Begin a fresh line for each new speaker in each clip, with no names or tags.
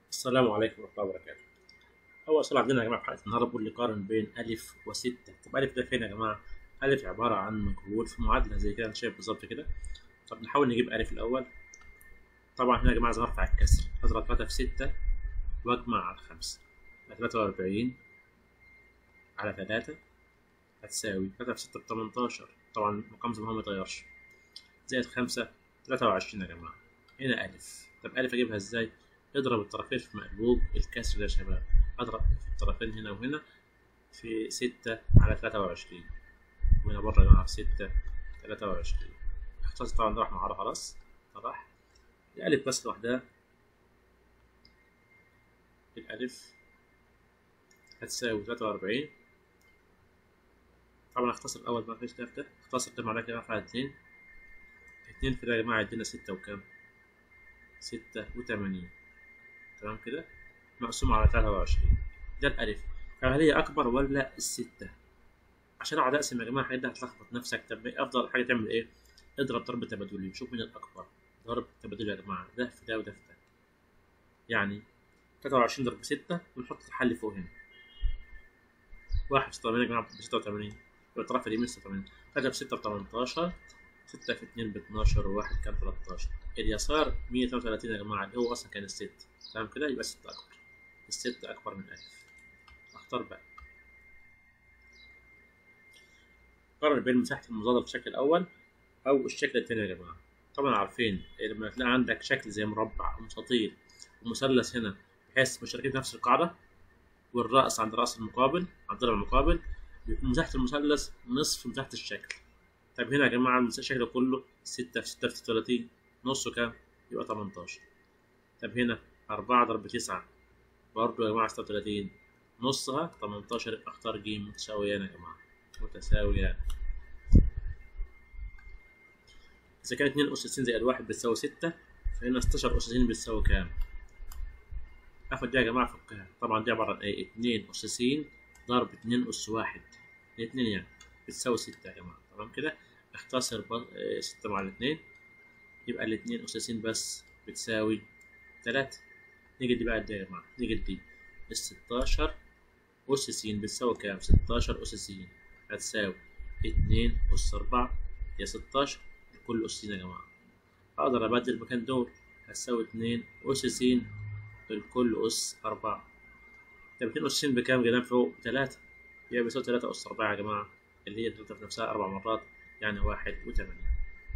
السلام عليكم ورحمة الله وبركاته. أول سؤال عندنا يا جماعة في حلقة النهاردة بيقول لي قارن بين ألف وستة، طب ألف ده فين يا جماعة؟ ألف عبارة عن مجهول في معادلة زي كده أنت شايف بالظبط كده. طب نحاول نجيب ألف الأول. طبعا هنا يا جماعة لازم أرفع الكسر، أضرب تلاتة في ستة وأجمع على خمسة. تلاتة وأربعين على تلاتة هتساوي تلاتة في ستة بتمنتاشر، طبعا مقام زي ما هو متغيرش. زائد خمسة تلاتة وعشرين يا جماعة. هنا ألف، طب ألف أجيبها إزاي؟ اضرب الطرفين في مقلوب الكسر ده يا شباب اضرب في الطرفين هنا وهنا في ستة على تلاتة وعشرين وهنا بره يا جماعة في ستة تلاتة وعشرين اختصر طبعا ده راح معانا خلاص راح الألف بس لوحدها الألف هتساوي تلاتة وأربعين طبعا اختصر الأول ما فيش ده اختصر ده معناه كده على اتنين اتنين في ده يا جماعة يدينا ستة وكام؟ ستة وتمانين تمام كده مقسوم على تلاتة وعشرين ده الألف فهل هي أكبر ولا الستة؟ عشان أقعد أقسم يا جماعة الحاجات دي هتلخبط نفسك طب أفضل حاجة تعمل إيه؟ اضرب ضرب تبادلي شوف مين الأكبر ضرب تبادلي يا جماعة ده في ده وده في ده يعني تلاتة وعشرين ضرب ستة ونحط الحل فوق هنا واحد في تمانين يا جماعة بستة وتمانين يبقى الطرف اليمين ستة وتمانين تلاتة في ستة بتمنتاشر ستة في اتنين باتناشر وواحد كان تلاتاشر اليسار مية تلاتة وتلاتين يا جماعة اللي هو أصلا كان الست تمام كده يبقى ستة أكبر الستة أكبر من ألف أختار بقى قارن بين مساحة المضادة بالشكل الأول أو الشكل التاني يا جماعة طبعا عارفين لما تلاقي عندك شكل زي مربع أو مستطيل ومثلث هنا بحيث مشتركين في نفس القاعدة والرأس عند رأس المقابل عند ضلع المقابل بيكون مساحة المثلث نصف مساحة الشكل طيب هنا يا جماعة الشكل كله ستة في ستة في ستة وتلاتين نصه كام؟ يبقى تمنتاشر طب هنا أربعة ضرب تسعة برضه يا جماعة ستة وتلاتين نصها تمنتاشر يبقى اختار ج متساويان يا جماعة متساويان إذا كان اتنين أس س زائد واحد بتساوي ستة فهنا ستاشر أس س بتساوي كام؟ آخد دي يا جماعة فكها طبعا دي عبارة عن إيه؟ اتنين أس س ضرب اتنين أس واحد اتنين يعني بتساوي ستة يا جماعة تمام كده اختصر ستة مع الاتنين يبقى الاتنين أس س بس بتساوي تلاتة نيجي دي بقى دي يا جماعة نيجي دي الستاشر أس س بتساوي كام؟ ستاشر أس س هتساوي اتنين أس أربعة يا ستاشر لكل أس س يا جماعة أقدر أبدل المكان دول هتساوي اتنين أس س لكل أس أربعة طب اتنين أس س بكام جنان فوق؟ بتلاتة يبقى بيساوي تلاتة أس أربعة يا جماعة اللي هي تلاتة في نفسها أربع مرات يعني واحد وتمانين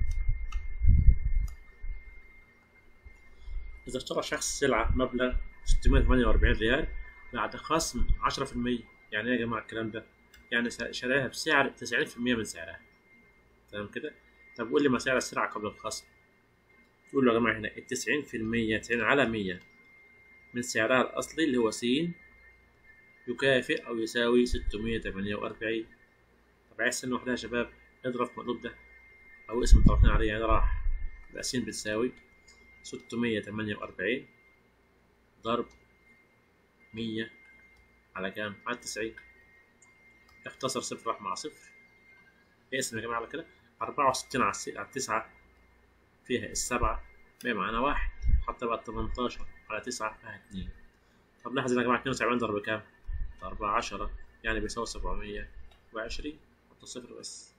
إذا اشترى شخص سلعة مبلغ 648 ريال بعد خصم 10% يعني إيه يا جماعة الكلام ده؟ يعني شراها بسعر 90% من سعرها تمام كده؟ طب قول لي ما سعر السلعة قبل الخصم تقول له يا جماعة هنا ال 90% 90 على 100 من سعرها الأصلي اللي هو س يكافئ أو يساوي 648 طب عايز سنة واحدة يا شباب اضرب في المقلوب ده أو اسم طرفين عليه يعني راح يبقى س بتساوي ستمية تمانية وأربعين ضرب مية على كام؟ على تسعين اختصر صفر راح مع صفر اقسم يا جماعة على كده أربعة وستين على التسعة فيها السبعة بقى معانا واحد حتى بقى تمنتاشر على تسعة فيها اتنين طب لاحظ يا جماعة اتنين وسبعين ضرب كام؟ ضرب عشرة يعني بيساوي سبعمية وعشرين حط صفر بس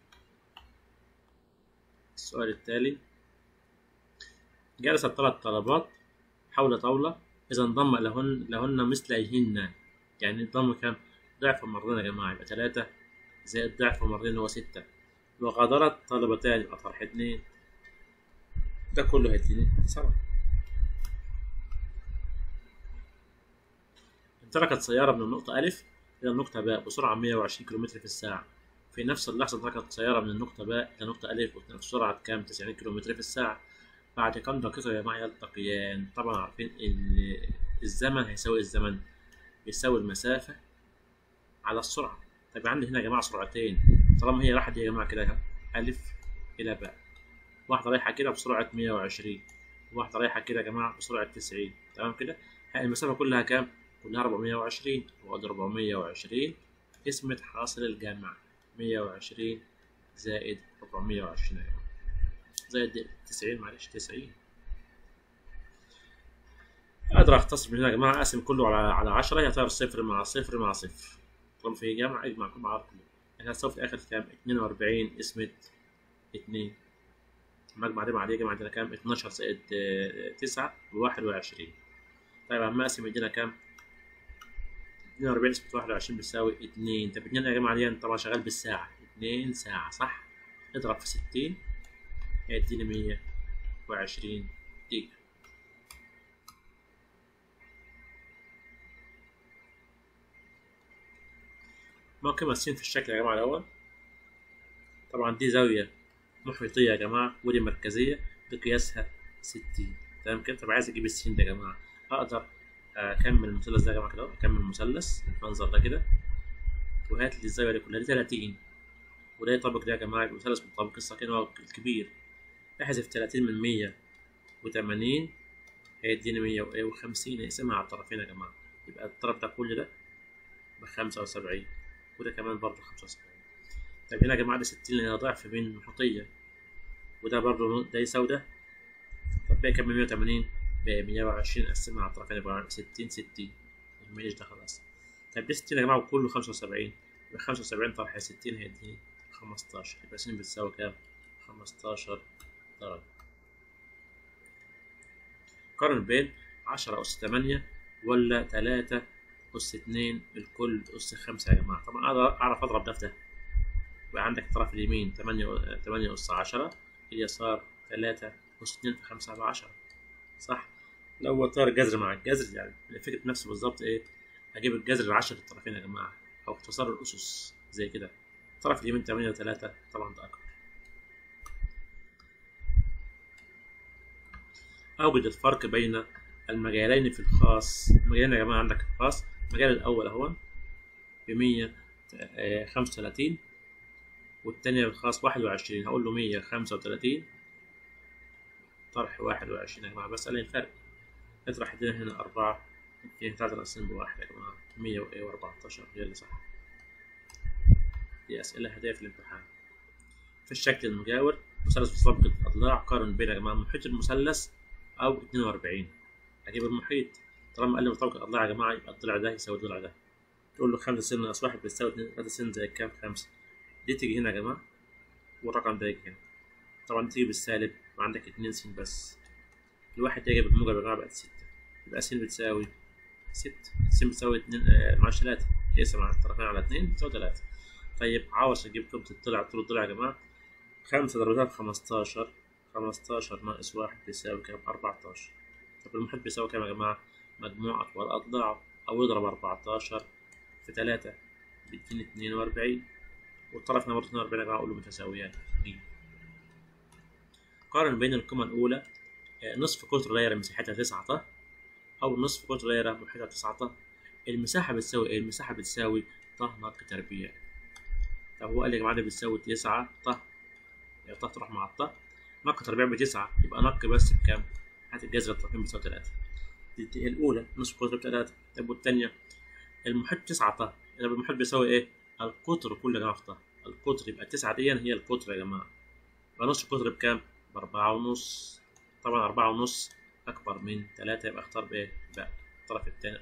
السؤال التالي جلس الثلاث طلبات حول طاولة إذا انضم لهن لهن مثليهن يعني الضم كام؟ ضعف مرتين يا جماعة يبقى تلاتة زائد ضعف مرتين هو ستة وغادرت طلبتان يبقى طرح اتنين ده كله هيديني سبعة امتلكت سيارة من النقطة ألف إلى النقطة باء بسرعة 120 كم في الساعة في نفس اللحظة انطلقت سيارة من النقطة باء إلى النقطة ألف بسرعة كام 90 كم في الساعة بعد كم دقيقة يا جماعة يلتقيان طبعا عارفين إن الزمن هيساوي الزمن بيساوي المسافة على السرعة طيب عندي هنا يا جماعة سرعتين طالما هي راحت يا جماعة كده ألف إلى باء واحدة رايحة كده بسرعة مية وعشرين واحدة رايحة كده يا جماعة بسرعة تسعين تمام كده المسافة كلها كام؟ كلها أربعمية وعشرين وأدي أربعمية وعشرين قسمة حاصل الجمع مية وعشرين زائد أربعمية وعشرين يا جماعة زائد تسعين معلش تسعين اقدر اختصر من هنا يا جماعه اقسم كله على على 10 يعتبر صفر مع صفر مع صفر طالما في جمع اجمع كل مع كله يعني هتساوي في الاخر كام 42 اسمة 2 المجمع ده بعديه جمع عندنا كام 12 زائد 9 ب 21 طيب عم اقسم يدينا كام 42 اسمة 21 بتساوي 2 طب 2 يا جماعه دي طبعا شغال بالساعة 2 ساعة صح اضرب في 60 هيديني 120 دقيقة ممكن ماسين في الشكل يا جماعة الأول طبعا دي زاوية محيطية يا جماعة ودي مركزية بقياسها 60 تمام كده طب عايز أجيب السين ده يا جماعة أقدر أكمل المثلث ده يا جماعة كده أكمل المثلث المنظر ده كده وهات لي الزاوية دي كلها دي 30 وده يطبق ده يا جماعة المثلث مطابق الساقين هو الكبير احذف 30 من 180 هيديني 150 نقسمها على الطرفين يا جماعة يبقى الطرف ده كل ده بخمسة وسبعين وده كمان برضه خمسة وسبعين طيب هنا يا جماعة ده ستين لأنها ضعف من المحيطية وده برضه ده يساوي ده طب باقي كام من مية وتمانين باقي مية وعشرين قسمها على الطرفين يبقى ستين ستين ميليش ده خلاص طيب ده ستين يا جماعة وكله خمسة وسبعين يبقى خمسة وسبعين طرح ستين هيديني خمستاشر يبقى س بتساوي كام؟ خمستاشر درجة قارن بين عشرة أس تمانية ولا تلاتة أس اتنين الكل أس خمسة يا جماعة طبعا أقدر أعرف أضرب ده في ده يبقى عندك الطرف اليمين تمانية تمانية أس عشرة اليسار تلاتة أس اتنين في خمسة على عشرة صح لو طار الجذر مع الجذر يعني الفكرة نفسه بالظبط إيه أجيب الجذر العشر الطرفين يا جماعة أو اختصار الأسس زي كده الطرف اليمين تمانية وتلاتة طبعا ده أكبر أوجد الفرق بين المجالين في الخاص المجالين يا جماعة عندك في الخاص المجال الأول أهو بمية خمسة وتلاتين والتانية الخاص واحد وعشرين هقول له مية خمسة وتلاتين طرح واحد وعشرين يا جماعة بس ألاقي الفرق اطرح ادينا هنا أربعة اتنين تلاتة ناقصين بواحد يا جماعة مية وأربعتاشر هي اللي صح دي أسئلة هدايا في الامتحان في الشكل المجاور مثلث متطابق الأضلاع قارن بين يا جماعة محيط المثلث أو اتنين وأربعين أجيب المحيط طالما قال لي مطابق الأضلاع يا جماعة يبقى الضلع ده يساوي الضلع ده تقول له خمسة سن ناقص واحد بتساوي اتنين تلاتة سن زي كام خمسة دي تيجي هنا يا جماعة والرقم ده يجي هنا طبعا تيجي بالسالب وعندك اتنين س بس الواحد يجي بالموجب يا جماعة بقت ستة يبقى س بتساوي ستة س بتساوي اتنين آه معلش تلاتة اقسم على الطرفين على اتنين بتساوي تلاتة طيب عاوز أجيب قيمة الضلع طول الضلع يا جماعة خمسة ضربتها في خمستاشر خمستاشر ناقص واحد بيساوي كام أربعتاشر طب المحيط بيساوي كام يا جماعة مجموع أطوال أضلاعه أو يضرب أربعتاشر في تلاتة بيديني اتنين وأربعين والطرف هنا برضه اتنين وأربعين يا جماعة أقول له متساويان دي قارن بين القيمة الأولى نصف قطر دايرة مساحتها تسعة طه أو نصف قطر دايرة محيطها تسعة طه المساحة بتساوي إيه؟ المساحة بتساوي طه ناقص تربيع طب هو قال لي يا جماعة ده بتساوي تسعة طه يعني طه تروح مع الطه ناقص تربيع بتسعة يبقى ناقص بس بكام؟ هات الجذر الطرفين بتساوي تلاتة دي الأولى نصف قطر بتلاتة طب والتانية المحيط تسعة طه طب المحيط بيساوي إيه؟ القطر كله يا جماعة في طه القطر يبقى التسعة دي هي القطر يا جماعة يبقى نص القطر بكام؟ بأربعة ونص طبعا أربعة ونص أكبر من تلاتة يبقى اختار بإيه؟ بقى الطرف التاني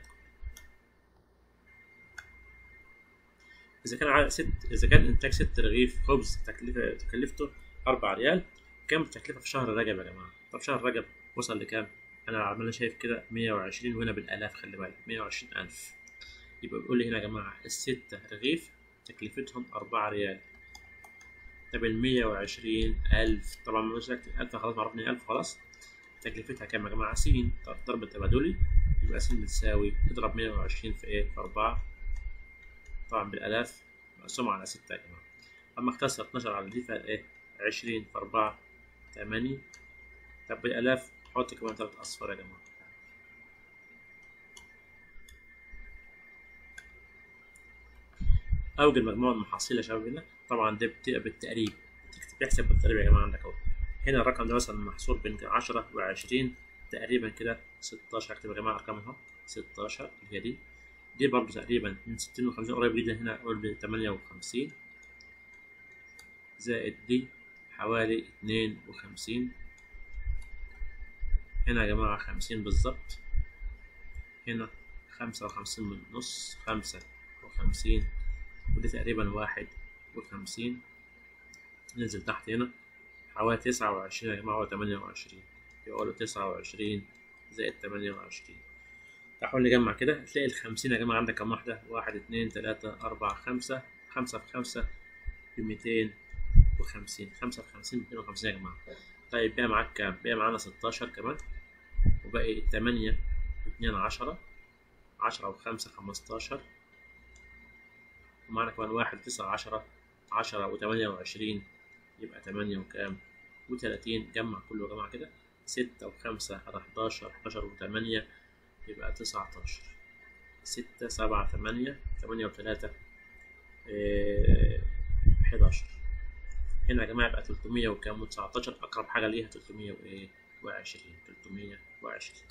إذا كان على ست إذا كان إنتاج ست رغيف خبز تكلفة تكلفته أربع ريال كام التكلفة في شهر رجب يا جماعة؟ طب شهر رجب وصل لكام؟ أنا عمال شايف كده مية وعشرين وهنا بالآلاف خلي بالك مية وعشرين ألف يبقى بيقول لي هنا يا جماعة الستة رغيف تكلفتهم أربعة ريال طب المية وعشرين ألف طبعا مش ألف خلاص عرفني ألف خلاص تكلفتها كام يا جماعة س طب ضرب التبادلي يبقى س بتساوي اضرب مية وعشرين في إيه؟ في أربعة طبعا بالآلاف مقسومة على ستة يا جماعة أما اختصر اتناشر على دي فإيه؟ عشرين في أربعة تمانية طب بالآلاف حط كمان تلات أصفار يا جماعة أوجد مجموع المحاصيل يا شباب هنا طبعا ده بتبقى بالتقريب بيحسب بالتقريب يا جماعة عندك أهو هنا الرقم ده مثلا محصور بين عشرة وعشرين تقريبا كده ستاشر اكتب يا جماعة أرقام أهو ستاشر اللي هي دي دي برضه تقريبا من ستين وخمسين قريب جدا هنا قريب من تمانية وخمسين زائد دي حوالي اتنين وخمسين هنا يا جماعة خمسين بالظبط هنا خمسة وخمسين من نص خمسة وخمسين ودي تقريبا واحد وخمسين ننزل تحت هنا حوالي تسعة وعشرين يا جماعة وتمانية وعشرين يقولوا تسعة وعشرين زائد تمانية وعشرين تعالوا نجمع كده هتلاقي الخمسين يا جماعة عندك كام واحدة واحد اتنين تلاتة أربعة خمسة خمسة في خمسة بميتين وخمسين خمسة في خمسين ميتين وخمسين يا جماعة طيب بقى معاك كام؟ بقى معانا ستاشر كمان وباقي تمانية اتنين عشرة عشرة وخمسة خمستاشر ومعانا كمان واحد تسعة عشرة عشرة وتمانية وعشرين يبقى تمانية وكام وتلاتين جمع كله يا جماعة كده ستة وخمسة على حداشر حداشر وتمانية يبقى تسعتاشر ستة سبعة تمانية تمانية وتلاتة حداشر هنا يا جماعة يبقى تلتمية وكام وتسعتاشر أقرب حاجة ليها تلتمية وإيه وعشرين تلتمية وعشرين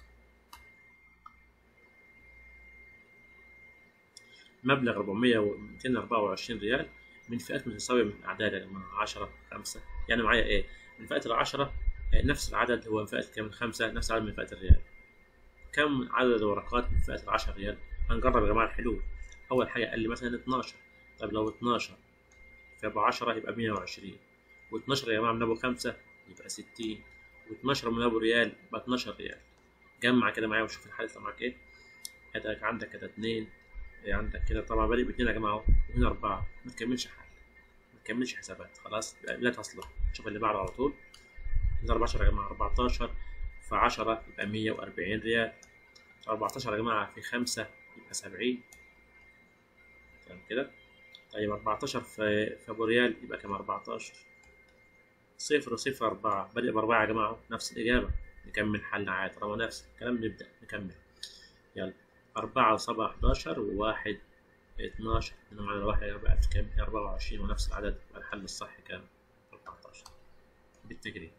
مبلغ 400 و 224 ريال من فئات متساوية من الأعداد يا جماعة 10 5 يعني معايا إيه؟ من فئة العشرة نفس العدد هو من فئة كام؟ خمسة نفس العدد من فئة الريال. كم عدد الورقات من فئة العشرة ريال؟ هنجرب يا جماعة الحلول. أول حاجة قال لي مثلا 12 طب لو 12 فيبقى 10 يبقى 120 و12 يا جماعة من أبو خمسة يبقى 60 و12 من أبو ريال يبقى 12 ريال. جمع كده معايا وشوف الحل يطلع معاك إيه. هتلاقي عندك كده 2 عندك كده طبعا بادئ باتنين يا جماعه وهنا أربعة ما تكملش حل ما تكملش حسابات خلاص لا تصلح شوف اللي بعده على طول هنا 14 يا جماعة 14 في 10 يبقى 140 ريال 14 يا جماعة في 5 يبقى 70 تمام كده طيب 14 في في أبو ريال يبقى كام 14 صفر صفر أربعة بادئ بأربعة يا جماعة نفس الإجابة نكمل حل عادي طالما نفس الكلام نبدأ نكمل يلا أربعة وسبعة حداشر وواحد اتناشر هنا معنا واحد يبقى في كام؟ أربعة وعشرين ونفس العدد يبقى الحل الصح كام؟ أربعتاشر بالتجريب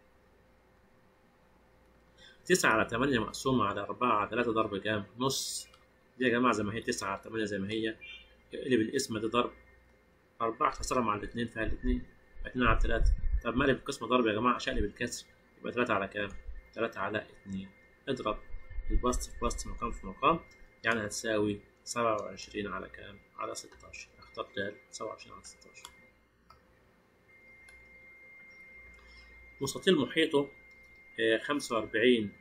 تسعة على تمانية مقسومة على أربعة على تلاتة ضرب كام؟ نص دي يا جماعة زي ما هي تسعة على تمانية زي ما هي اقلب الاسم ده ضرب أربعة تكسرها مع الاتنين فيها الاتنين اتنين على تلاتة طب مقلب القسمة ضرب يا جماعة عشان اقلب الكسر يبقى تلاتة على كام؟ تلاتة على اتنين اضرب البسط في بسط مقام في مقام يعني هتساوي سبعة وعشرين على كام؟ على ستاشر اختار د سبعة وعشرين على ستاشر مستطيل محيطه خمسة وأربعين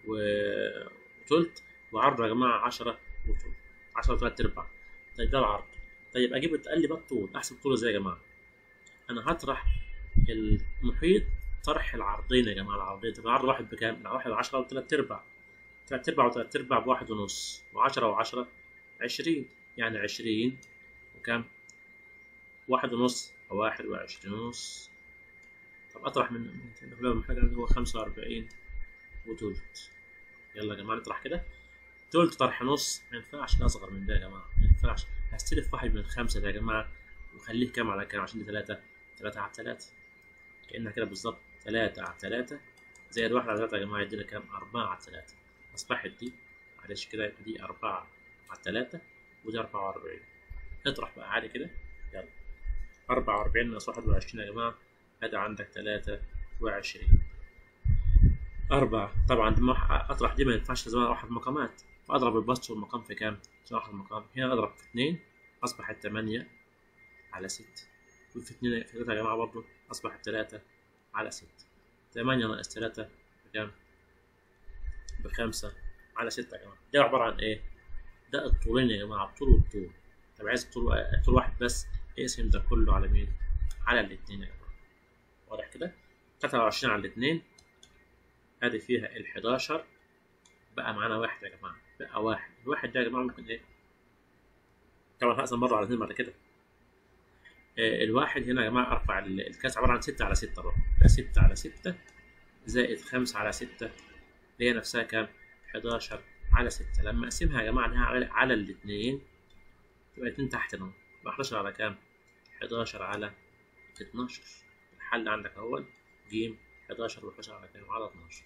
وتلت وعرضه يا جماعة عشرة وتلت عشرة وتلات أرباع طيب ده العرض طيب أجيب قال لي بقى الطول أحسب طوله إزاي يا جماعة؟ أنا هطرح المحيط طرح العرضين يا جماعة العرضين طب العرض واحد بكام؟ واحد عشرة وتلات أرباع تلات أرباع وتلات أرباع بواحد ونص وعشرة وعشرة عشرين يعني عشرين وكم؟ واحد ونص أو واحد وعشرين ونص طب أطرح من من حاجة اللي هو خمسة وأربعين وتلت يلا يا جماعة نطرح كده تلت طرح نص ما ينفعش أصغر من ده يا جماعة ما ينفعش هستلف واحد من الخمسة ده يا جماعة وخليه كام على كام عشان دي تلاتة تلاتة على تلاتة كأنها كده بالظبط تلاتة على تلاتة زائد واحد على تلاتة يا جماعة يدينا كام؟ أربعة على تلاتة أصبحت دي معلش كده يبقى دي أربعة على تلاتة ودي أربعة وأربعين اطرح بقى عادي كده يلا أربعة وأربعين ناقص واحد وعشرين يا جماعة هذا عندك تلاتة وعشرين أربعة طبعا دي أطرح دي ما ينفعش لازم واحد مقامات فأضرب البسط والمقام في كام؟ في واحد مقام هنا أضرب في اتنين أصبحت تمانية على ستة وفي اتنين في تلاتة يا جماعة برضه أصبحت تلاتة على ستة تمانية ناقص تلاتة بكام؟ بخمسة على ستة يا جماعة ده عبارة عن إيه؟ ده الطولين يا جماعة الطول والطول طب عايز الطول طول واحد بس اقسم ده كله على مين؟ على الاتنين يا جماعة واضح كده؟ تلاتة وعشرين على الاتنين ادي فيها الحداشر بقى معانا واحد يا جماعة بقى واحد الواحد ده يا جماعة ممكن ايه؟ طبعا هقسم مرة على اتنين بعد كده آه الواحد هنا يا جماعة ارفع الكاس عبارة عن ستة على ستة بقى ده ستة على ستة زائد خمسة على ستة اللي هي نفسها كام؟ حداشر على ستة لما اقسمها يا جماعة على, على الاتنين تبقى اتنين تحت اهو يبقى حداشر على كام؟ حداشر على اتناشر الحل عندك اهو ج 11 و11 على كام؟ على 12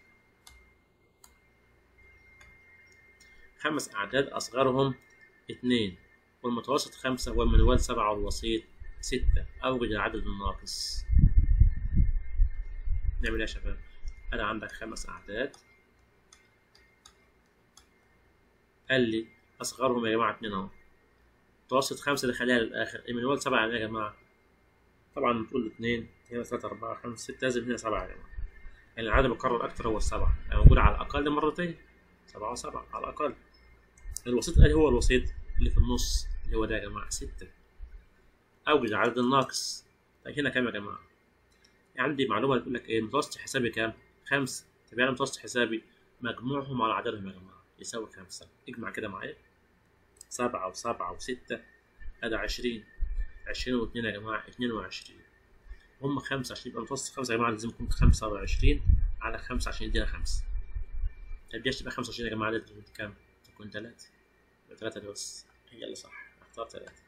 خمس أعداد أصغرهم اتنين والمتوسط خمسة والمنوال سبعة والوسيط ستة أوجد العدد الناقص نعمل إيه يا شباب؟ أنا عندك خمس أعداد قال لي اصغرهم يا جماعه اتنين اهو متوسط خمسه اللي خليها للاخر المنوال سبعه يعني يا جماعه طبعا بتقول اتنين هنا ثلاثة أربعة خمسة ستة لازم هنا سبعة يا جماعة يعني العدد بيكرر أكتر هو السبعة يعني موجود على الأقل مرتين سبعة وسبعة على الأقل الوسيط قال هو الوسيط اللي في النص اللي هو ده يا جماعة ستة أوجد العدد الناقص طيب هنا كام يا جماعة؟ عندي معلومة بتقول لك إيه متوسط حسابي كام؟ خمسة طب يعني متوسط حسابي مجموعهم على عددهم يا جماعة يساوي خمسة اجمع كده معايا سبعة وسبعة وستة أدا عشرين عشرين واتنين يا جماعة اتنين وعشرين هم خمسة عشان يبقى متوسط خمسة يا جماعة لازم يكون خمسة وعشرين على خمسة عشان يدينا خمسة طب دي تبقى خمسة وعشرين يا جماعة لازم تكون كام؟ تكون تلاتة يبقى تلاتة دي بس هي اللي صح اختار تلاتة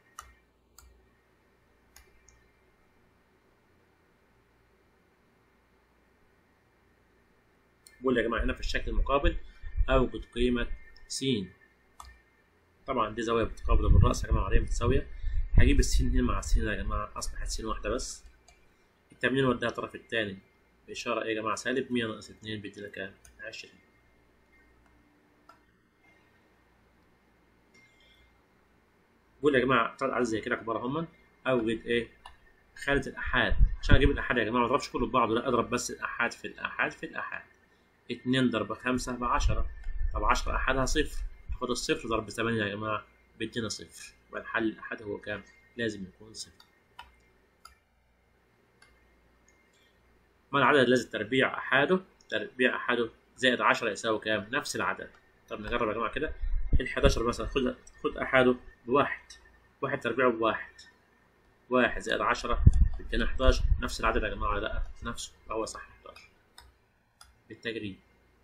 بقول يا جماعة هنا في الشكل المقابل أوجد قيمة س طبعا دي زاوية متقابلة بالرأس يا جماعة عليها متساوية هجيب السين هنا مع السين يا جماعة أصبحت سين واحدة بس التمرين وديها الطرف التاني بإشارة إيه يا جماعة سالب مية ناقص اتنين بيدينا كام؟ عشرين بقول يا جماعة طلع عدد زي كده كبار هما أوجد إيه؟ خالة الآحاد عشان أجيب الآحاد يا جماعة ما أضربش كله ببعضه لا أضرب بس الآحاد في الآحاد في الآحاد اتنين ضرب خمسة بعشرة طب عشرة أحدها صفر خد الصفر ضرب ثمانية يا جماعة بيدينا صفر يبقى الحل الأحد هو كام؟ لازم يكون صفر ما العدد الذي تربيع أحاده تربيع أحاده زائد عشرة يساوي كام؟ نفس العدد طب نجرب يا جماعة كده ال 11 مثلا خد خد أحاده بواحد واحد تربيعه بواحد واحد زائد عشرة بيدينا 11 نفس العدد يا جماعة ولا لأ؟ نفسه هو صح 11 بالتجريب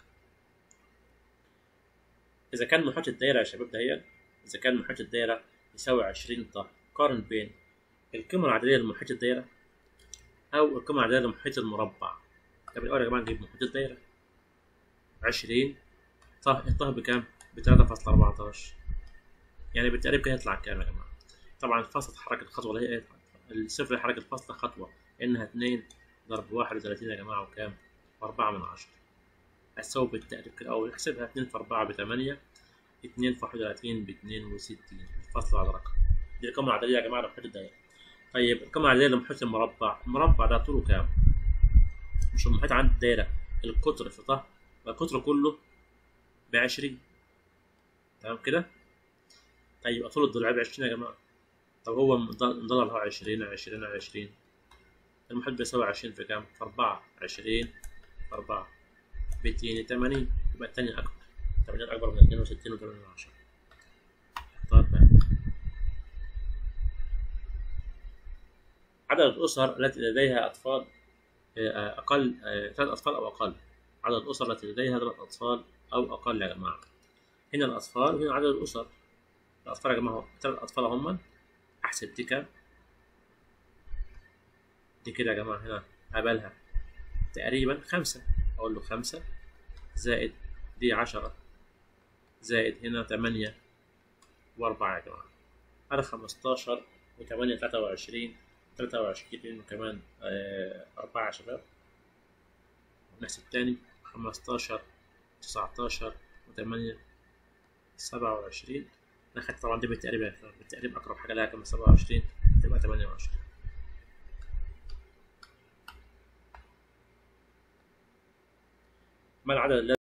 إذا كان محيط الدايرة يا شباب دهيت إذا كان محيط الدايرة يساوي 20 طه قارن بين القيمة العددية لمحيط الدايرة أو القيمة العددية لمحيط المربع طب الأول يا جماعة نجيب محيط الدايرة 20 طه الطه بكام؟ ب 3.14 يعني بالتقريب كده يطلع كام يا جماعة؟ طبعا الفاصلة تحرك الخطوة اللي هي إيه؟ الصفر يحرك الفاصلة خطوة إنها 2 ضرب 31 يا جماعة وكام؟ وأربعة من عشرة هتساوي بالتقريب كده أو نحسبها اتنين في أربعة بتمانية اتنين في واحد وتلاتين باتنين وستين الفصل على رقم دي القيمة العددية يا جماعة لمحيط الدايرة طيب القيمة العددية لمحيط المربع المربع ده طوله كام؟ مش المحيط عند الدايرة القطر في طه القطر كله بعشرين تمام كده؟ طيب يبقى طول الضلع بعشرين يا جماعة طب هو مضلع هو عشرين عشرين عشرين المحيط بيساوي عشرين في كام؟ في أربعة عشرين في أربعة بيديني تمانين يبقى التانية أكبر تمانين أكبر من اتنين وستين وتمانين من عشرة اختار بقى عدد الأسر التي لديها أطفال أقل ثلاث أطفال أو أقل عدد الأسر التي لديها ثلاث أطفال أو أقل يا جماعة هنا الأطفال وهنا عدد الأسر الأطفال يا جماعة ثلاث أطفال هم أحسب دي كام دي كده يا جماعة هنا قبلها تقريبا خمسة أقول له خمسة زائد دي عشرة زائد هنا تمانية وأربعة يا جماعة هذا خمستاشر وتمانية تلاتة وعشرين تلاتة وعشرين وكمان آه أربعة يا شباب نحسب تاني خمستاشر تسعتاشر وتمانية سبعة وعشرين أنا خدت طبعا دي بالتقريب بالتقريب أقرب حاجة لها كمان سبعة وعشرين تبقى تمانية وعشرين ما العدد الذي